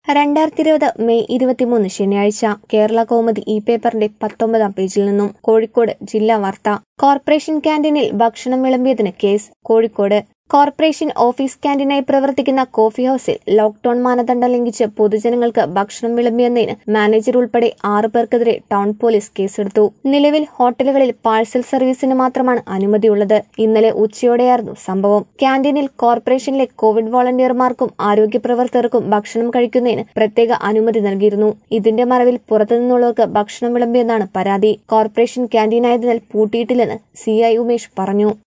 രണ്ടായിരത്തി ഇരുപത് മെയ് ഇരുപത്തിമൂന്ന് ശനിയാഴ്ച കേരള കൗമുദി ഇ പേപ്പറിന്റെ പത്തൊമ്പതാം പേജിൽ നിന്നും കോഴിക്കോട് ജില്ലാ വാർത്ത കോർപ്പറേഷൻ ക്യാന്റീനിൽ ഭക്ഷണം വിളമ്പിയതിന് കേസ് കോഴിക്കോട് കോർപ്പറേഷൻ ഓഫീസ് ക്യാന്റീനായി പ്രവർത്തിക്കുന്ന കോഫി ഹൌസിൽ ലോക്ഡൌൺ മാനദണ്ഡം ലംഘിച്ച് പൊതുജനങ്ങൾക്ക് ഭക്ഷണം വിളമ്പിയെന്നതിന് മാനേജർ ഉൾപ്പെടെ ആറു പേർക്കെതിരെ ടൗൺ പോലീസ് കേസെടുത്തു നിലവിൽ ഹോട്ടലുകളിൽ പാഴ്സൽ സർവീസിന് മാത്രമാണ് അനുമതിയുള്ളത് ഇന്നലെ ഉച്ചയോടെയായിരുന്നു സംഭവം ക്യാന്റീനിൽ കോർപ്പറേഷനിലെ കോവിഡ് വോളണ്ടിയർമാർക്കും ആരോഗ്യ പ്രവർത്തകർക്കും ഭക്ഷണം കഴിക്കുന്നതിന് പ്രത്യേക അനുമതി നൽകിയിരുന്നു ഇതിന്റെ മറവിൽ പുറത്തുനിന്നുള്ളവർക്ക് ഭക്ഷണം വിളമ്പിയെന്നാണ് പരാതി കോർപ്പറേഷൻ ക്യാന്റീനായതിനാൽ പൂട്ടിയിട്ടില്ലെന്ന് സി ഐ ഉമേഷ് പറഞ്ഞു